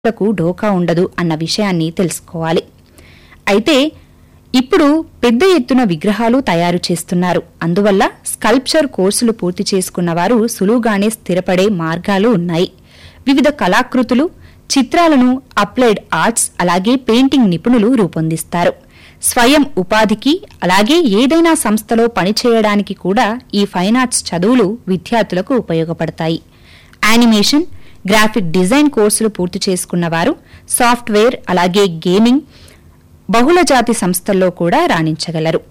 లకు డోకా ఉండదు అన్న విషయాన్ని తెలుసుకోవాలి అయితే ఇప్పుడు పెద్ద ఎత్తున విగ్రహాలు తయారు చేస్తున్నారు అందువల్ల స్కల్ప్చర్ కోర్సులు పూర్తి చేసుకున్న వారు సులువుగానే స్థిరపడే మార్గాలు ఉన్నాయి వివిధ కళాకృతులు చిత్రాలను అప్లైడ్ ఆర్ట్స్ అలాగే పెయింటింగ్ నిపుణులు రూపొందిస్తారు స్వయం ఉపాధికి అలాగే ఏదైనా సంస్థలో పనిచేయడానికి కూడా ఈ ఫైన్ ఆర్ట్స్ చదువులు విద్యార్థులకు ఉపయోగపడతాయి యానిమేషన్ గ్రాఫిక్ డిజైన్ కోర్సులు పూర్తి చేసుకున్న వారు సాఫ్ట్వేర్ అలాగే గేమింగ్ బహుళజాతి సంస్థల్లో కూడా రాణించగలరు